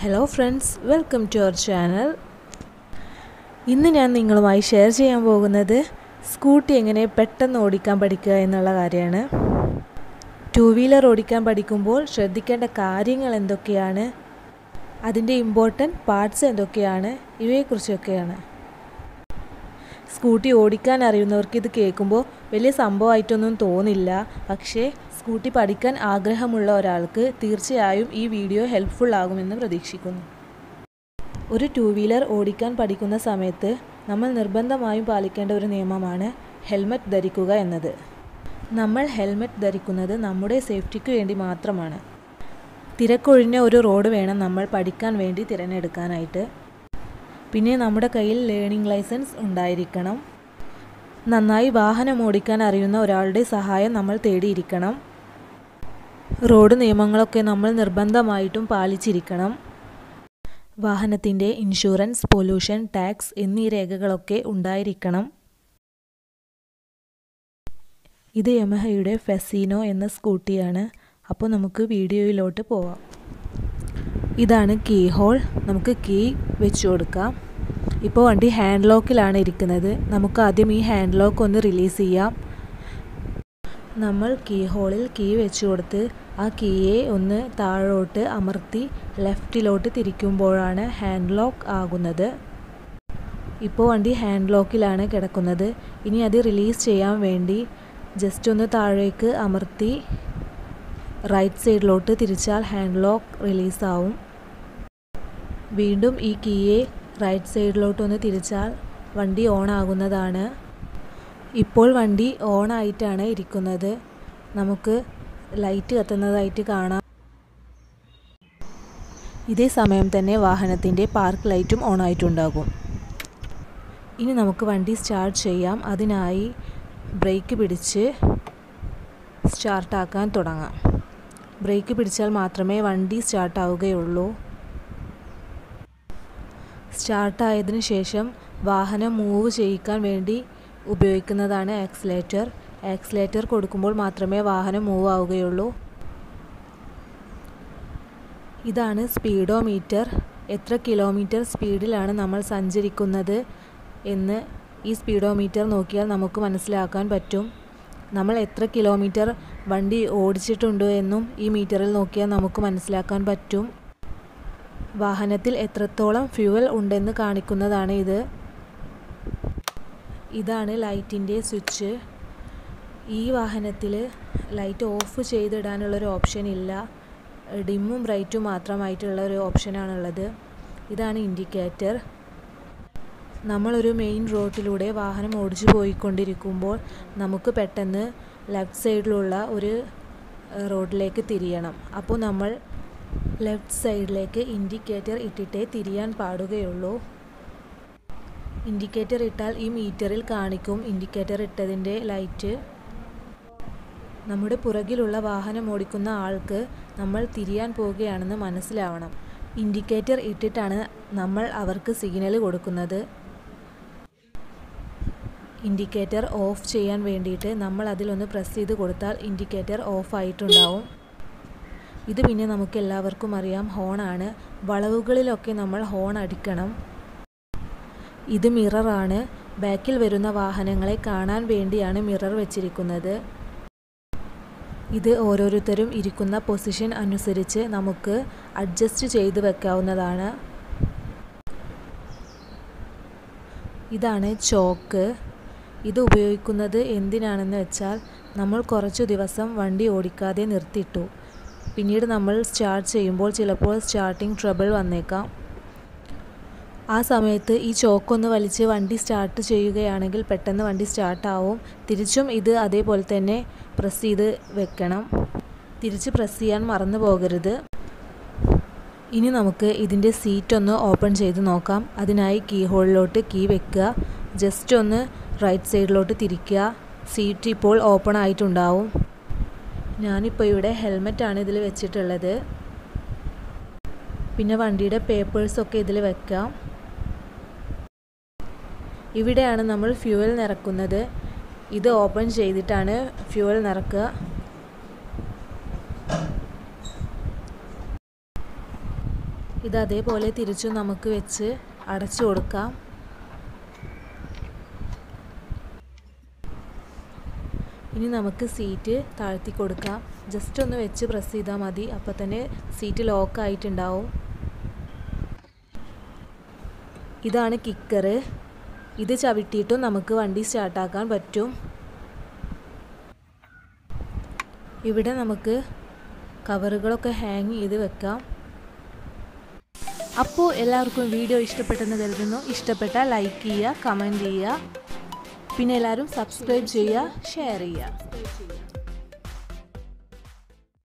hello friends welcome to our channel ഇന്ന് ഞാൻ നിങ്ങളുമായി ഷെയർ ചെയ്യാൻ പോകുന്നത് സ്കൂട്ടി എങ്ങനെ പെട്ടെന്ന് ഓടിക്കാൻ പഠിക്കുക എന്നുള്ള കാര്യമാണ് ടു വീലർ ഓടിക്കാൻ പഠിക്കുമ്പോൾ ശ്രദ്ധിക്കേണ്ട കാര്യങ്ങൾ എന്തൊക്കെയാണ് അതിൻ്റെ ഇമ്പോർട്ടൻറ്റ് പാർട്സ് എന്തൊക്കെയാണ് ഇവയെക്കുറിച്ചൊക്കെയാണ് സ്കൂട്ടി ഓടിക്കാൻ അറിയുന്നവർക്ക് ഇത് കേൾക്കുമ്പോൾ വലിയ സംഭവമായിട്ടൊന്നും തോന്നില്ല പക്ഷേ സ്കൂട്ടി പഠിക്കാൻ ആഗ്രഹമുള്ള ഒരാൾക്ക് തീർച്ചയായും ഈ വീഡിയോ ഹെൽപ്ഫുൾ ആകുമെന്ന് പ്രതീക്ഷിക്കുന്നു ഒരു ടു വീലർ ഓടിക്കാൻ പഠിക്കുന്ന സമയത്ത് നമ്മൾ നിർബന്ധമായും പാലിക്കേണ്ട ഒരു നിയമമാണ് ഹെൽമറ്റ് ധരിക്കുക എന്നത് നമ്മൾ ഹെൽമറ്റ് ധരിക്കുന്നത് നമ്മുടെ സേഫ്റ്റിക്ക് വേണ്ടി മാത്രമാണ് തിരക്കൊഴിഞ്ഞ ഒരു റോഡ് വേണം നമ്മൾ പഠിക്കാൻ വേണ്ടി തിരഞ്ഞെടുക്കാനായിട്ട് പിന്നെ നമ്മുടെ കയ്യിൽ ലേണിംഗ് ലൈസൻസ് ഉണ്ടായിരിക്കണം നന്നായി വാഹനം ഓടിക്കാൻ അറിയുന്ന ഒരാളുടെ സഹായം നമ്മൾ തേടിയിരിക്കണം റോഡ് നിയമങ്ങളൊക്കെ നമ്മൾ നിർബന്ധമായിട്ടും പാലിച്ചിരിക്കണം വാഹനത്തിൻ്റെ ഇൻഷുറൻസ് പൊല്യൂഷൻ ടാക്സ് എന്നീ രേഖകളൊക്കെ ഉണ്ടായിരിക്കണം ഇത് യമഹയുടെ ഫെസീനോ എന്ന സ്കൂട്ടിയാണ് അപ്പോൾ നമുക്ക് വീഡിയോയിലോട്ട് പോവാം ഇതാണ് കീ ഹോൾ നമുക്ക് കീ വെച്ച് കൊടുക്കാം ഇപ്പോൾ വണ്ടി ഹാൻഡ് ലോക്കിലാണ് ഇരിക്കുന്നത് നമുക്ക് ആദ്യം ഈ ഹാൻഡ് ലോക്ക് ഒന്ന് റിലീസ് ചെയ്യാം നമ്മൾ കീ ഹോളിൽ കീ വെച്ച് കൊടുത്ത് ആ കീയെ ഒന്ന് താഴോട്ട് അമർത്തി ലെഫ്റ്റിലോട്ട് തിരിക്കുമ്പോഴാണ് ഹാൻഡ് ലോക്ക് ആകുന്നത് ഇപ്പോൾ വണ്ടി ഹാൻഡ് ലോക്കിലാണ് കിടക്കുന്നത് ഇനി അത് റിലീസ് ചെയ്യാൻ വേണ്ടി ജസ്റ്റ് ഒന്ന് താഴേക്ക് അമർത്തി റൈറ്റ് സൈഡിലോട്ട് തിരിച്ചാൽ ഹാൻഡ് ലോക്ക് റിലീസാവും വീണ്ടും ഈ കീയെ റൈറ്റ് സൈഡിലോട്ടൊന്ന് തിരിച്ചാൽ വണ്ടി ഓൺ ആകുന്നതാണ് ഇപ്പോൾ വണ്ടി ഓൺ ആയിട്ടാണ് ഇരിക്കുന്നത് നമുക്ക് ലൈറ്റ് കത്തുന്നതായിട്ട് കാണാം ഇതേ സമയം തന്നെ വാഹനത്തിൻ്റെ പാർക്ക് ലൈറ്റും ഓൺ ആയിട്ടുണ്ടാകും ഇനി നമുക്ക് വണ്ടി സ്റ്റാർട്ട് ചെയ്യാം അതിനായി ബ്രേക്ക് പിടിച്ച് സ്റ്റാർട്ടാക്കാൻ തുടങ്ങാം ബ്രേക്ക് പിടിച്ചാൽ മാത്രമേ വണ്ടി സ്റ്റാർട്ടാവുകയുള്ളൂ സ്റ്റാർട്ടായതിനു ശേഷം വാഹനം മൂവ് ചെയ്യിക്കാൻ വേണ്ടി ഉപയോഗിക്കുന്നതാണ് ആക്സിലേറ്റർ ആക്സിലേറ്റർ കൊടുക്കുമ്പോൾ മാത്രമേ വാഹനം മൂവ് ആവുകയുള്ളൂ ഇതാണ് സ്പീഡോമീറ്റർ എത്ര കിലോമീറ്റർ സ്പീഡിലാണ് നമ്മൾ സഞ്ചരിക്കുന്നത് എന്ന് ഈ സ്പീഡോമീറ്റർ നോക്കിയാൽ നമുക്ക് മനസ്സിലാക്കാൻ പറ്റും നമ്മൾ എത്ര കിലോമീറ്റർ വണ്ടി ഓടിച്ചിട്ടുണ്ട് എന്നും ഈ മീറ്ററിൽ നോക്കിയാൽ നമുക്ക് മനസ്സിലാക്കാൻ പറ്റും വാഹനത്തിൽ എത്രത്തോളം ഫ്യൂവൽ ഉണ്ടെന്ന് കാണിക്കുന്നതാണ് ഇത് ഇതാണ് ലൈറ്റിൻ്റെ സ്വിച്ച് ഈ വാഹനത്തിൽ ലൈറ്റ് ഓഫ് ചെയ്തിടാനുള്ളൊരു ഓപ്ഷൻ ഇല്ല ഡിമ്മും ബ്രൈറ്റും മാത്രമായിട്ടുള്ള ഒരു ഓപ്ഷനാണുള്ളത് ഇതാണ് ഇൻഡിക്കേറ്റർ നമ്മളൊരു മെയിൻ റോഡിലൂടെ വാഹനം ഓടിച്ചു പോയിക്കൊണ്ടിരിക്കുമ്പോൾ നമുക്ക് പെട്ടെന്ന് ലെഫ്റ്റ് സൈഡിലുള്ള ഒരു റോഡിലേക്ക് തിരിയണം അപ്പോൾ നമ്മൾ ലെഫ്റ്റ് സൈഡിലേക്ക് ഇൻഡിക്കേറ്റർ ഇട്ടിട്ടേ തിരിയാൻ പാടുകയുള്ളൂ ഇൻഡിക്കേറ്റർ ഇട്ടാൽ ഈ മീറ്ററിൽ കാണിക്കും ഇൻഡിക്കേറ്റർ ഇട്ടതിൻ്റെ ലൈറ്റ് നമ്മുടെ പുറകിലുള്ള വാഹനം ഓടിക്കുന്ന ആൾക്ക് നമ്മൾ തിരിയാൻ പോവുകയാണെന്ന് മനസ്സിലാവണം ഇൻഡിക്കേറ്റർ ഇട്ടിട്ടാണ് നമ്മൾ അവർക്ക് സിഗ്നൽ കൊടുക്കുന്നത് ഇൻഡിക്കേറ്റർ ഓഫ് ചെയ്യാൻ വേണ്ടിയിട്ട് നമ്മൾ അതിലൊന്ന് പ്രസ് ചെയ്ത് കൊടുത്താൽ ഇൻഡിക്കേറ്റർ ഓഫ് ആയിട്ടുണ്ടാവും ഇത് പിന്നെ നമുക്ക് എല്ലാവർക്കും അറിയാം ഹോണാണ് വളവുകളിലൊക്കെ നമ്മൾ ഹോൺ അടിക്കണം ഇത് മിററാണ് ബാക്കിൽ വരുന്ന വാഹനങ്ങളെ കാണാൻ വേണ്ടിയാണ് മിറർ വെച്ചിരിക്കുന്നത് ഇത് ഓരോരുത്തരും ഇരിക്കുന്ന പൊസിഷൻ അനുസരിച്ച് നമുക്ക് അഡ്ജസ്റ്റ് ചെയ്ത് വെക്കാവുന്നതാണ് ഇതാണ് ചോക്ക് ഇത് ഉപയോഗിക്കുന്നത് എന്തിനാണെന്ന് വെച്ചാൽ നമ്മൾ കുറച്ചു ദിവസം വണ്ടി ഓടിക്കാതെ നിർത്തിയിട്ടു പിന്നീട് നമ്മൾ സ്റ്റാർട്ട് ചെയ്യുമ്പോൾ ചിലപ്പോൾ സ്റ്റാർട്ടിംഗ് ട്രബിൾ വന്നേക്കാം ആ സമയത്ത് ഈ ചോക്കൊന്ന് വലിച്ച് വണ്ടി സ്റ്റാർട്ട് ചെയ്യുകയാണെങ്കിൽ പെട്ടെന്ന് വണ്ടി സ്റ്റാർട്ടാവും തിരിച്ചും ഇത് അതേപോലെ തന്നെ പ്രസ് ചെയ്ത് വെക്കണം തിരിച്ച് പ്രസ് ചെയ്യാൻ മറന്നു പോകരുത് ഇനി നമുക്ക് ഇതിൻ്റെ സീറ്റ് ഒന്ന് ഓപ്പൺ ചെയ്ത് നോക്കാം അതിനായി കീ ഹോളിലോട്ട് കീ വെക്കുക ജസ്റ്റ് ഒന്ന് റൈറ്റ് സൈഡിലോട്ട് തിരിക്കുക സീറ്റ് ഇപ്പോൾ ഓപ്പൺ ആയിട്ടുണ്ടാവും ഞാനിപ്പോൾ ഇവിടെ ഹെൽമെറ്റാണ് ഇതിൽ വെച്ചിട്ടുള്ളത് പിന്നെ വണ്ടിയുടെ പേപ്പേഴ്സൊക്കെ ഇതിൽ വെക്കാം ഇവിടെയാണ് നമ്മൾ ഫ്യൂവൽ നിറക്കുന്നത് ഇത് ഓപ്പൺ ചെയ്തിട്ടാണ് ഫ്യൂവൽ നിറക്കുക ഇത് അതേപോലെ തിരിച്ചു നമുക്ക് വെച്ച് അടച്ചു കൊടുക്കാം ഇനി നമുക്ക് സീറ്റ് താഴ്ത്തി കൊടുക്കാം ജസ്റ്റ് ഒന്ന് വെച്ച് പ്രസ് ചെയ്താൽ മതി അപ്പോൾ തന്നെ സീറ്റ് ലോക്ക് ആയിട്ടുണ്ടാവും ഇതാണ് കിക്കർ ഇത് ചവിട്ടിയിട്ടും നമുക്ക് വണ്ടി സ്റ്റാർട്ടാക്കാൻ പറ്റും ഇവിടെ നമുക്ക് കവറുകളൊക്കെ ഹാങ് ചെയ്ത് വെക്കാം അപ്പോൾ എല്ലാവർക്കും വീഡിയോ ഇഷ്ടപ്പെട്ടെന്ന് കരുതുന്നു ഇഷ്ടപ്പെട്ടാൽ ലൈക്ക് ചെയ്യുക കമൻറ്റ് ചെയ്യുക പിന്നെ എല്ലാവരും സബ്സ്ക്രൈബ് ചെയ്യുക ഷെയർ ചെയ്യുക